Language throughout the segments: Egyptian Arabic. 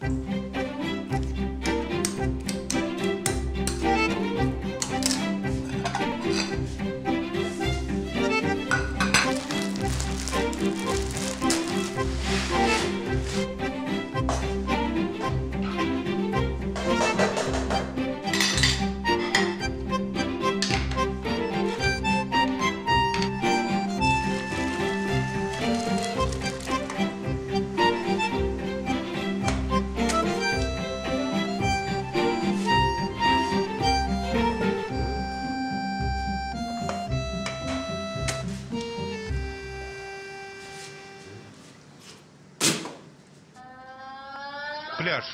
Pляж.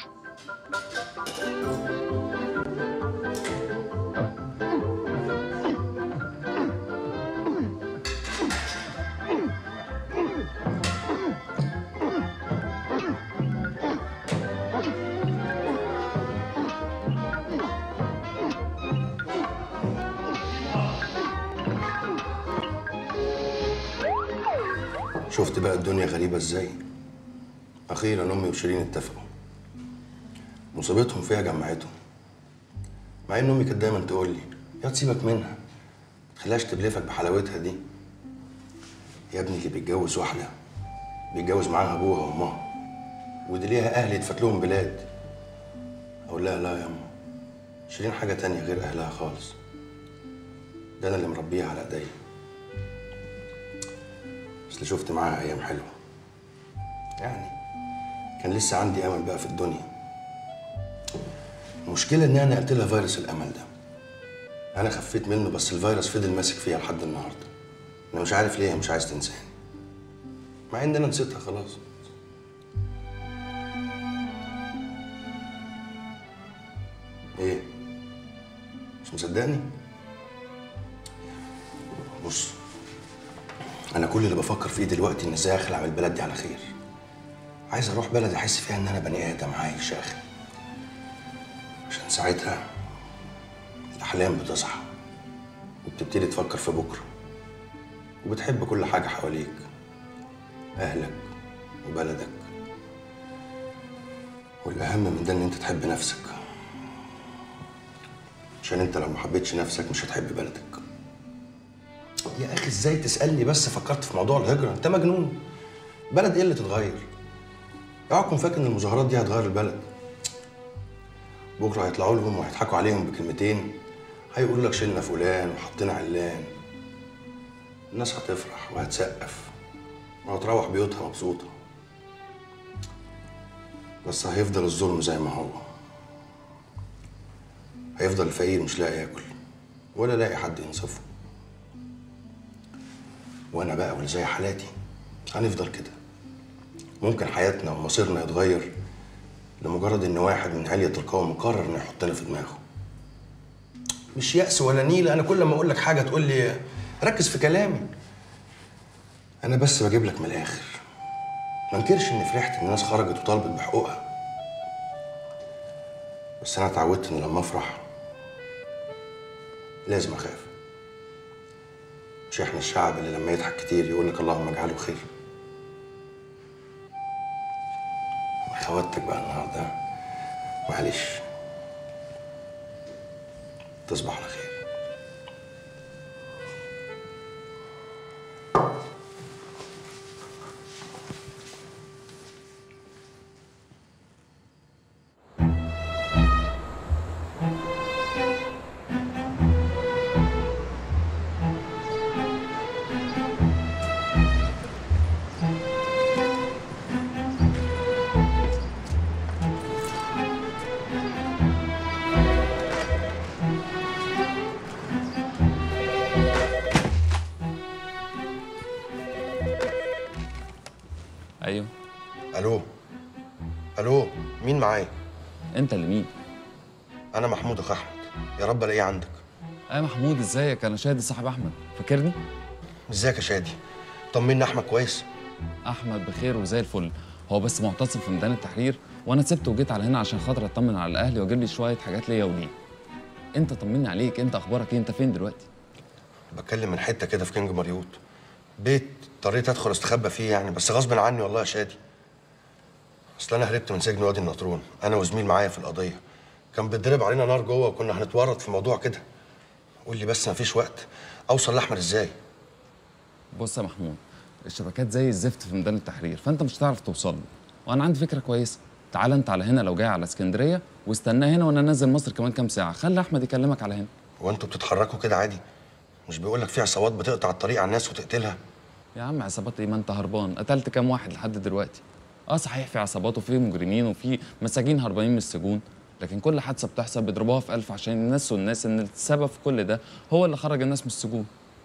شفت بقى الدنيا غريبة ازاي؟ أخيرا أمي وشيرين اتفقوا مصيبتهم فيها جمعتهم مع إن أمي كانت دايما تقول لي يا تسيبك منها ما تخليهاش تبلفك بحلاوتها دي يا ابني اللي بيتجوز واحدة بيتجوز معاها أبوها وأمها ودي ليها أهل يتفت لهم بلاد أقول لها لا يا أما شيرين حاجة تانية غير أهلها خالص ده أنا اللي مربيها على إيديا بس شفت معاها أيام حلوة يعني كان لسه عندي امل بقى في الدنيا المشكله ان انا نقلت لها فيروس الامل ده انا خفيت منه بس الفيروس فضل ماسك فيها لحد النهارده انا مش عارف ليه هي مش عايز تنساني مع ان انا نسيتها خلاص ايه مش مصدقني بص انا كل اللي بفكر فيه دلوقتي ان ازاي اخلع من البلد دي على خير عايز اروح بلد احس فيها ان انا بني ادم عايش يا اخي عشان ساعتها الاحلام بتصحى وبتبتدي تفكر في بكره وبتحب كل حاجه حواليك اهلك وبلدك والاهم من ده ان انت تحب نفسك عشان انت لو ما حبيتش نفسك مش هتحب بلدك يا اخي ازاي تسالني بس فكرت في موضوع الهجره انت مجنون بلد ايه اللي تتغير اوعى تكون فاكر ان المظاهرات دي هتغير البلد بكره هيطلعوا لهم وهيضحكوا عليهم بكلمتين هيقولوا لك شلنا فلان وحطينا علان الناس هتفرح وهتسقف وهتروح بيوتها مبسوطه بس هيفضل الظلم زي ما هو هيفضل الفقير مش لاقي ياكل ولا لاقي حد ينصفه وانا بقى واللي زي حالاتي هنفضل كده ممكن حياتنا ومصيرنا يتغير لمجرد ان واحد من علية القوم قرر انه يحطنا في دماغه مش يأس ولا نيلة انا كل ما اقول لك حاجة تقول لي ركز في كلامي انا بس بجيب لك من الاخر ما انكرش اني فرحت ان الناس خرجت وطالبت بحقوقها بس انا اتعودت ان لما افرح لازم اخاف مش احنا الشعب اللي لما يضحك كتير يقول لك اللهم اجعله خير خواتك بقى النهارده معلش تصبح على خير ايوه الو الو مين معايا انت اللي مين انا محمود اخ احمد يا رب الاقيه عندك ايه محمود ازيك انا شادي صاحب احمد فاكرني ازيك يا شادي طمنا احمد كويس احمد بخير وزي الفل هو بس معتصم في ميدان التحرير وانا سبته وجيت على هنا عشان خاطر اطمن على الاهلي واجيب لي شويه حاجات ليا وليه انت طمني عليك انت اخبارك ايه انت فين دلوقتي بتكلم من حته كده في كينج مريوط بيت اضطريت ادخل استخبى فيه يعني بس غصب عني والله يا شادي اصل انا هربت من سجن وادي النطرون انا وزميل معايا في القضيه كان بيتضرب علينا نار جوه وكنا هنتورط في موضوع كده قول لي بس مفيش وقت اوصل لاحمد ازاي بص يا محمود الشبكات زي الزفت في ميدان التحرير فانت مش هتعرف توصل له وانا عندي فكره كويسه تعال انت على هنا لو جاي على اسكندريه واستناه هنا وانا نازل مصر كمان كام ساعه خلي احمد يكلمك على هنا هو انتوا بتتحركوا كده عادي مش بيقول لك في عصابات بتقطع الطريق على الناس وتقتلها يا عم عصابات ايه ما انت هربان قتلت كام واحد لحد دلوقتي اه صحيح في عصابات وفي مجرمين وفي مساجين هربانين من السجون لكن كل حادثه بتحصل بيضربوها في ألف عشان ينسوا الناس ان السبب في كل ده هو اللي خرج الناس من السجون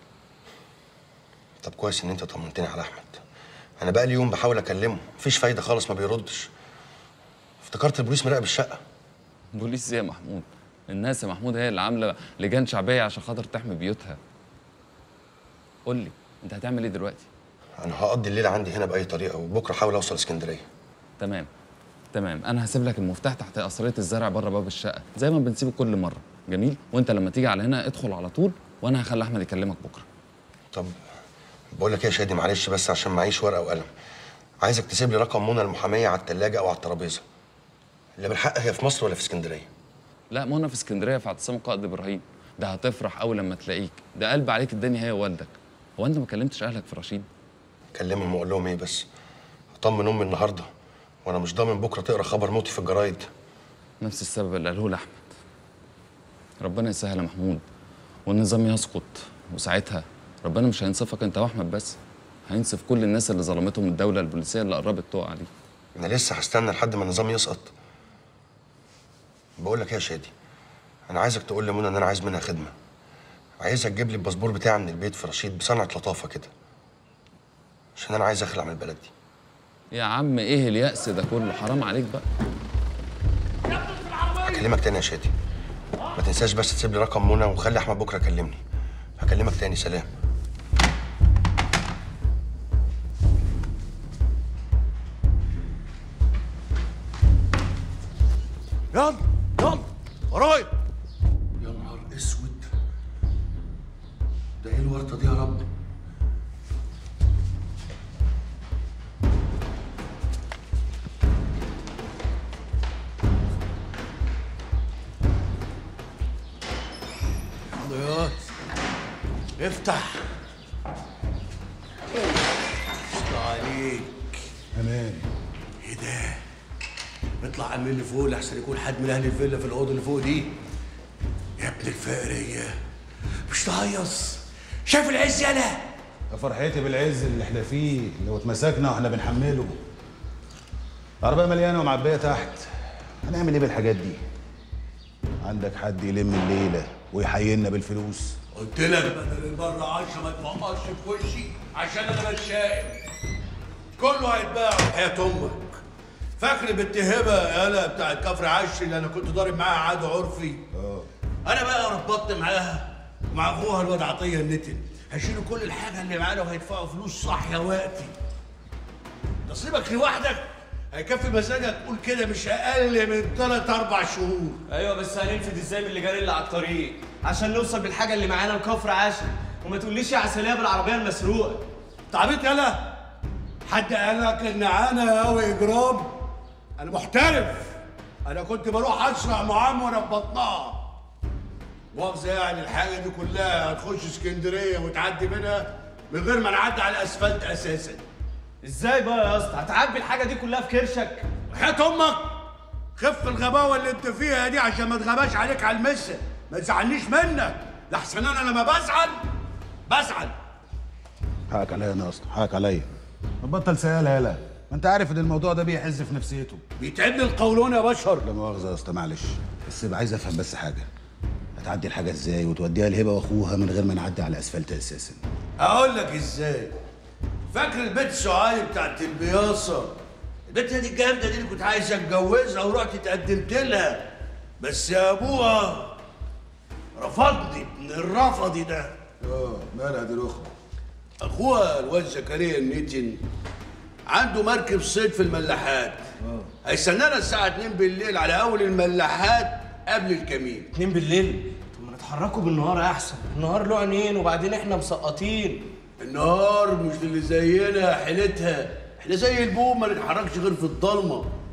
طب كويس ان انت طمنتني على احمد انا بقى لي يوم بحاول اكلمه مفيش فايده خالص ما بيردش افتكرت البوليس مراقب الشقه بوليس إيه يا محمود الناس يا محمود هي اللي عامله لجان شعبيه عشان خاطر تحمي بيوتها قول لي انت هتعمل ايه دلوقتي انا هقضي الليله عندي هنا باي طريقه وبكره احاول اوصل اسكندريه تمام تمام انا هسيب لك المفتاح تحت قصريه الزرع بره باب الشقه زي ما بنسيبه كل مره جميل وانت لما تيجي على هنا ادخل على طول وانا هخلي احمد يكلمك بكره طب بقول لك ايه يا شادي معلش بس عشان معيش ورقه وقلم عايزك تسيب لي رقم منى المحاميه على الثلاجه او على الترابيزه اللي بالحق هي في مصر ولا في اسكندريه لا منى في اسكندريه في اعتصام القائد ابراهيم ده هتفرح قوي لما تلاقيك ده قلب عليك الدنيا هي ووالدك هو انت ما كلمتش اهلك في رشيد كلمهم واقول لهم ايه بس اطمن امي النهارده وانا مش ضامن بكره تقرا خبر موتي في الجرايد نفس السبب اللي قاله لاحمد ربنا يسهل يا محمود والنظام يسقط وساعتها ربنا مش هينصفك انت واحمد بس هينصف كل الناس اللي ظلمتهم الدوله البوليسيه اللي قربت تقع عليه انا لسه هستنى لحد ما النظام يسقط بقول لك ايه يا شادي انا عايزك تقول لمنى ان انا عايز منها خدمه عايزها تجيب لي الباسبور بتاعي من البيت في رشيد بصنعه لطافه كده عشان انا عايز اخلع من البلد دي يا عم ايه اليأس ده كله حرام عليك بقى هكلمك تاني يا شادي ما تنساش بس تسيب لي رقم منى وخلي احمد بكره يكلمني هكلمك تاني سلام يلا يلا ورايا يا نهار اسود ده ايه الورطه دي يا رب يلا يا افتح افتح عليك امان ايه ده اطلع عمال اللي فوق لحسن يكون حد من اهل الفيلا في الاوضه اللي فوق دي يا ابن الفقريه مش تهيص شايف العز يالا يا فرحتي بالعز اللي احنا فيه لو اتمسكنا واحنا بنحمله العربية مليانة ومعبية تحت هنعمل ايه بالحاجات دي؟ عندك حد يلم الليلة ويحيينا بالفلوس قلت لك بدل المره عشرة ما تفقصش في وشي عشان انا بتشائم كله هيتباع وحياة امك فاكر بنت هبه يالا بتاعت كفر عش اللي انا كنت ضارب معاها عاد عرفي اه انا بقى ربطت معاها ومع اخوها الواد عطيه النتن هيشيلوا كل الحاجه اللي معانا وهيدفعوا فلوس صح يا وقتي نصيبك لوحدك هيكفي مزاجك تقول كده مش اقل من ثلاث اربع شهور ايوه بس هننفذ ازاي من اللجان اللي على الطريق عشان نوصل بالحاجه اللي معانا لكفر عاشر وما تقوليش يا عسليه بالعربيه المسروقه انت عبيط يالا حد قال لك ان انا قوي اجرام انا محترف انا كنت بروح اسرع معام وانا في بطنها مؤاخذة يعني الحاجة دي كلها هتخش اسكندرية وتعدي منها من غير ما نعدي على الاسفلت اساسا ازاي بقى يا اسطى هتعبي الحاجه دي كلها في كرشك وحياة امك خف الغباوة اللي انت فيها دي عشان ما تغباش عليك على المسة ما تزعلنيش منك لحسن انا لما بزعل بزعل حقك عليا انا اصلا حقك عليا ما تبطل سيالة يالا ما انت عارف ان الموضوع ده بيحز في نفسيته بيتعبني القولون يا بشر لا مؤاخذة يا اسطى معلش بس عايز افهم بس حاجة هتعدي الحاجة ازاي وتوديها لهبة واخوها من غير ما نعدي على اسفلت اساسا اقول لك ازاي فاكر البنت سعاد بتاعت البياصه البنت دي الجامده دي اللي كنت عايز اتجوزها ورحت اتقدمت لها بس يا ابوها رفضني ابن الرفضي ده اه مالها دي الاخرى اخوها الواد زكريا النتن عنده مركب صيد في الملاحات هيستنانا الساعه 2 بالليل على اول الملاحات قبل الكمين اتنين بالليل طب ما نتحركوا بالنهار احسن النهار له عينين وبعدين احنا مسقطين النهار مش اللي زينا حيلتها احنا زي البوم ما نتحركش غير في الضلمه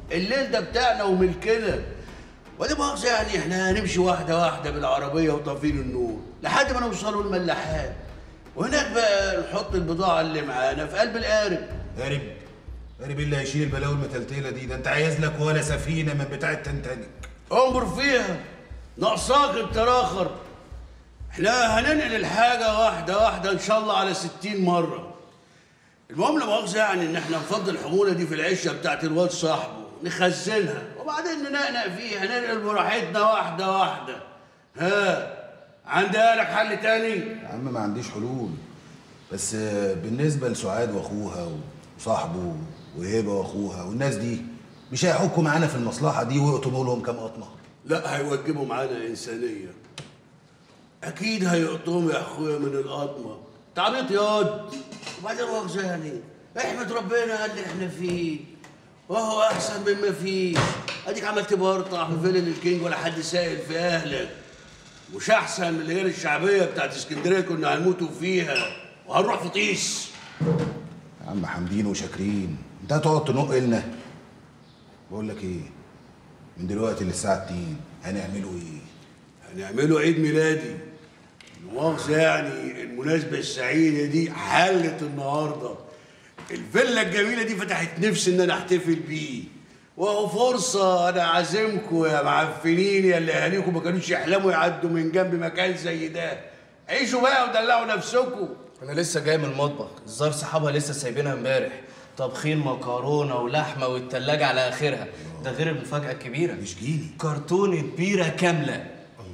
الليل ده بتاعنا وملكنا ولا مؤاخذة يعني احنا هنمشي واحدة واحدة بالعربية وطافين النور لحد ما نوصلوا الملاحات وهناك بقى نحط البضاعة اللي معانا في قلب القارب قارب قارب ايه اللي هيشيل البلاوي المتلتله دي ده انت عايز لك ولا سفينه من بتاعه تنتنك انظر فيها ناقصاك التراخر احنا هننقل الحاجة واحدة واحدة ان شاء الله على ستين مرة المهم لا مؤاخذة يعني ان احنا نفضي الحمولة دي في العشة بتاعت الواد صاحبه نخزنها وبعدين ننقنق فيها ننقل براحتنا واحدة واحدة ها عندها لك حل تاني؟ يا عم ما عنديش حلول بس آه، بالنسبه لسعاد واخوها وصاحبه وهبه واخوها والناس دي مش هيحكوا معانا في المصلحه دي ويقطموا لهم كام قطمه لا هيوجبوا معانا إنسانية أكيد هيقطوهم يا أخويا من القطمة تعبيط ياض وبعدين مؤاخذة يعني احمد ربنا على اللي احنا فيه وهو أحسن مما فيه أديك عملت برطع في فيلن الكينج ولا حد سائل في أهلك مش أحسن من اللي الشعبية بتاعت اسكندرية كنا هنموتوا فيها وهنروح في طيس يا عم حامدين وشاكرين انت هتقعد تنق لنا بقول لك ايه من دلوقتي للساعه 2 هنعملوا ايه هنعمله عيد ميلادي المؤاخذة يعني المناسبة السعيدة دي حلت النهاردة الفيلا الجميلة دي فتحت نفسي إن أنا أحتفل بيه وهو فرصة أنا عازمكم يا معفنين يا اللي أهاليكم ما كانوش يحلموا يعدوا من جنب مكان زي ده عيشوا بقى ودلعوا نفسكم انا لسه جاي من المطبخ الزار صحابها لسه سايبينها امبارح طبخين مكرونه ولحمه والتلاجة على اخرها ده غير المفاجاه الكبيره مش جيني كرتونه بيره كامله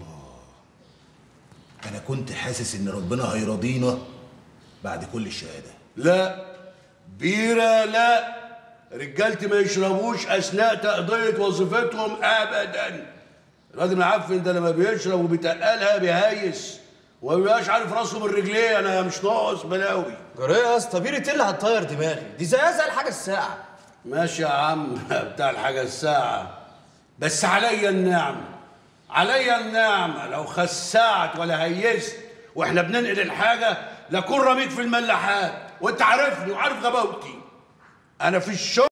انا كنت حاسس ان ربنا هيرضينا بعد كل الشهاده لا بيرة لا رجالتي ما يشربوش أثناء تقضية وظيفتهم أبدا الراجل معفن ده لما بيشرب وبيتقلها بيهيس وما بيبقاش عارف راسه من رجليه أنا مش ناقص بلاوي جرى ايه يا اسطى بيره ايه اللي هتطير دماغي دي زيها زي الحاجه الساعه ماشي يا عم بتاع الحاجة الساعة بس عليا النعمة عليا النعمة لو خسعت ولا هيست واحنا بننقل الحاجة لكون رميت في الملاحات وانت عارفني وعارف غباوتي انا في الشغل